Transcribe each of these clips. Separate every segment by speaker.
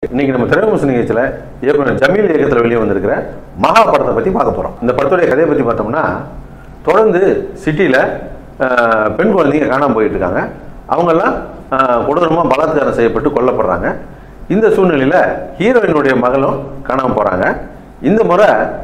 Speaker 1: இன்னைக்கு நம்ம திரைவிமர்சன நிகழ்ச்சியில் இயக்குனர் ஜமீல் இயக்கத்தில் வெளியே வந்திருக்கிற மகா படத்தை பற்றி பார்க்க போகிறோம் இந்த படத்துடைய கதையை பற்றி பார்த்தோம்னா தொடர்ந்து சிட்டியில் பெண் குழந்தைங்க காணாமல் போயிட்டு இருக்காங்க அவங்கெல்லாம் கொடூரமாக பலாத்காரம் செய்யப்பட்டு கொல்லப்படுறாங்க இந்த சூழ்நிலையில் ஹீரோயினுடைய மகளும் காணாமல் போகிறாங்க இந்த முறை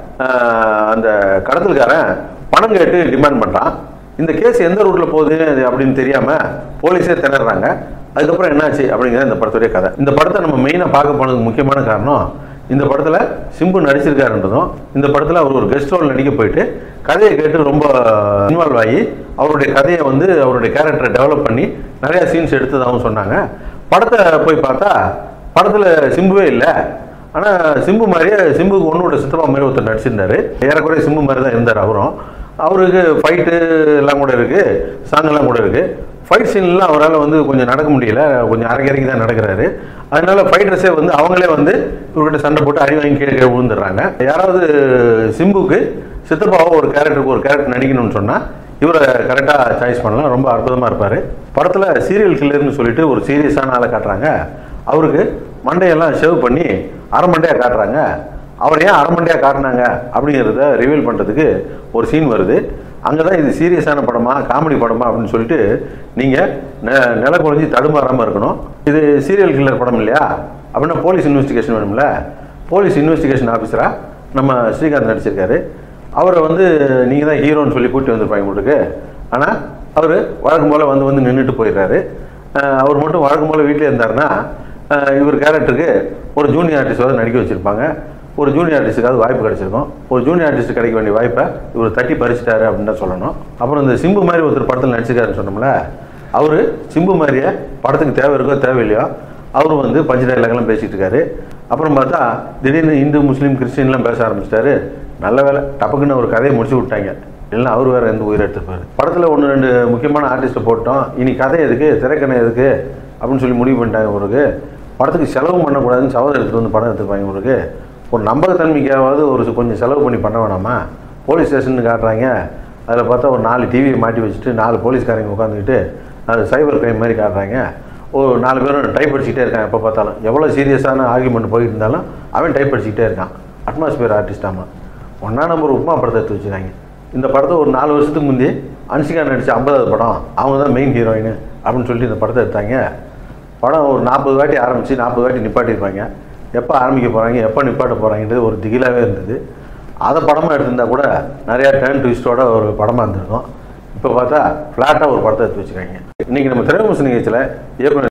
Speaker 1: ஆஹ், அந்த கடத்தல்காரன் பணம் கேட்டு டிமாண்ட் பண்ணுறான் இந்த கேஸ் எந்த ரூட்டில் போகுது அது அப்படின்னு தெரியாமல் போலீஸே திணறாங்க அதுக்கப்புறம் என்னாச்சு அப்படிங்கிறது இந்த படத்துடைய கதை இந்த படத்தை நம்ம மெயினாக பார்க்க போனதுக்கு முக்கியமான காரணம் இந்த படத்தில் சிம்பு நடிச்சிருக்காருன்றதும் இந்த படத்தில் அவர் ஒரு கெஸ்ட் ரோல் நடிக்க போயிட்டு கதையை கேட்டு ரொம்ப இன்வால்வ் ஆகி அவருடைய கதையை வந்து அவருடைய கேரக்டரை டெவலப் பண்ணி நிறையா சீன்ஸ் எடுத்ததாகவும் சொன்னாங்க படத்தை போய் பார்த்தா படத்தில் சிம்புவே இல்லை ஆனால் சிம்பு மாதிரியே சிம்புக்கு ஒன்னோட சித்தப்பா மாதிரி ஒருத்தர் நடிச்சிருந்தாரு ஏறக்குறைய சிம்பு மாதிரி தான் இருந்தார் அவரும் அவருக்கு ஃபைட்டு எல்லாம் கூட இருக்குது சாங் எல்லாம் கூட இருக்குது ஃபைட் சீன்லாம் அவரால் வந்து கொஞ்சம் நடக்க முடியல கொஞ்சம் அரைக்கரைக்கு தான் நடக்கிறாரு அதனால ஃபைட்டர்ஸே வந்து அவங்களே வந்து இவர்கிட்ட சண்டை போட்டு அடி வாங்கி கீழே கீழே விழுந்துடுறாங்க யாராவது சிம்புக்கு சித்தப்பாவோ ஒரு கேரக்டருக்கு ஒரு கேரக்டர் நடிக்கணும்னு சொன்னால் இவரை கரெக்டாக சாய்ஸ் பண்ணலாம் ரொம்ப அற்புதமாக இருப்பார் படத்தில் சீரியல் கில்லர்னு சொல்லிட்டு ஒரு சீரியஸான ஆளை காட்டுறாங்க அவருக்கு மண்டையெல்லாம் ஷேவ் பண்ணி அரை மண்டையாக காட்டுறாங்க அவர் ஏன் அரை மண்டையாக காட்டினாங்க அப்படிங்கிறத ரிவீல் பண்ணுறதுக்கு ஒரு சீன் வருது அங்கே தான் இது சீரியஸான படமா காமெடி படமா அப்படின்னு சொல்லிட்டு நீங்கள் நெ நில குறைஞ்சி தடுமாறாமல் இருக்கணும் இது சீரியல் கில்லர் படம் இல்லையா அப்படின்னா போலீஸ் இன்வெஸ்டிகேஷன் வேணும்ல போலீஸ் இன்வெஸ்டிகேஷன் ஆஃபீஸராக நம்ம ஸ்ரீகாந்த் நடிச்சிருக்காரு அவரை வந்து நீங்கள் தான் ஹீரோன்னு சொல்லி கூட்டி வந்திருப்பாங்க உங்களுக்கு ஆனால் அவர் வழக்கம் போல் வந்து வந்து நின்றுட்டு போயிடுறாரு அஹ் அவர் மட்டும் வழக்கம் போல் வீட்டில் இருந்தாருன்னா அஹ் இவர் கேரக்டருக்கு ஒரு ஜூனியர் ஆர்டிஸ்டாவது நடிக்க வச்சுருப்பாங்க ஒரு ஜூனியர் ஆர்டிஸ்ட்டுக்காவது வாய்ப்பு கிடைச்சிருக்கும் ஒரு ஜூனியர் ஆர்டிஸ்ட் கிடைக்க வேண்டிய வாய்ப்பை இவர் தட்டி பறிச்சிட்டாரு அப்படின்னு தான் சொல்லணும் அப்புறம் இந்த சிம்பு மாதிரி ஒருத்தர் படத்தில் நடிச்சிருக்காருன்னு சொன்னோம்ல அவர் சிம்பு மாதிரியே படத்துக்கு தேவை இருக்கோ தேவையில்லையோ அவரும் வந்து பஞ்ச டைலாக்லாம் பேசிகிட்டு இருக்காரு அப்புறம் பார்த்தா திடீர்னு இந்து முஸ்லீம் கிறிஸ்டின்லாம் பேச ஆரம்பிச்சிட்டாரு நல்ல வேலை டப்புக்குன்னு ஒரு கதையை முடிச்சு விட்டாங்க இல்லைன்னா அவர் வேறு எந்த உயிர் எடுத்துப்பார் படத்தில் ஒன்று ரெண்டு முக்கியமான ஆர்டிஸ்ட்டை போட்டோம் இனி கதை எதுக்கு திரைக்கணை எதுக்கு அப்படின்னு சொல்லி முடிவு பண்ணிட்டாங்க உங்களுக்கு படத்துக்கு செலவு பண்ணக்கூடாதுன்னு சவதம் எடுத்துகிட்டு வந்து படம் எடுத்துப்பாங்க உங்களுக்கு ஒரு நம்பகத்தன்மைக்காவது ஒரு கொஞ்சம் செலவு பண்ணி பண்ண வேணாமா போலீஸ் ஸ்டேஷன் காட்டுறாங்க அதில் பார்த்தா ஒரு நாலு டிவியை மாட்டி வச்சுட்டு நாலு போலீஸ்காரங்க உட்காந்துக்கிட்டு அது சைபர் கிரைம் மாதிரி காட்டுறாங்க ஒரு நாலு பேரும் டைப் அடிச்சுக்கிட்டே இருக்கான் எப்போ பார்த்தாலும் எவ்வளோ சீரியஸான ஆர்குமெண்ட் போயிட்டு இருந்தாலும் அவன் டைப் அடிச்சுக்கிட்டே இருக்கான் அட்மாஸ்பியர் ஆர்டிஸ்டாமா ஒன்றா நம்பர் உப்புமா படத்தை எடுத்து வச்சுருக்காங்க இந்த படத்தை ஒரு நாலு வருஷத்துக்கு முந்தி அன்சிகா நடித்த ஐம்பதாவது படம் அவங்க தான் மெயின் ஹீரோயின் அப்படின்னு சொல்லிட்டு இந்த படத்தை எடுத்தாங்க படம் ஒரு நாற்பது வாட்டி ஆரம்பித்து நாற்பது வாட்டி நிப்பாட்டியிருப்பாங்க எப்போ ஆரம்பிக்க போகிறாங்க எப்போ நிப்பாட்ட போகிறாங்கன்றது ஒரு திகிலாகவே இருந்தது அதை படமாக எடுத்திருந்தா கூட நிறையா டேர்ன் ட்விஸ்டோட ஒரு படமாக இருந்திருக்கும் இப்போ பார்த்தா ஃப்ளாட்டாக ஒரு படத்தை எடுத்து வச்சுருக்காங்க இன்றைக்கி நம்ம திரைவிமர்சன நிகழ்ச்சியில் இயக்குனர்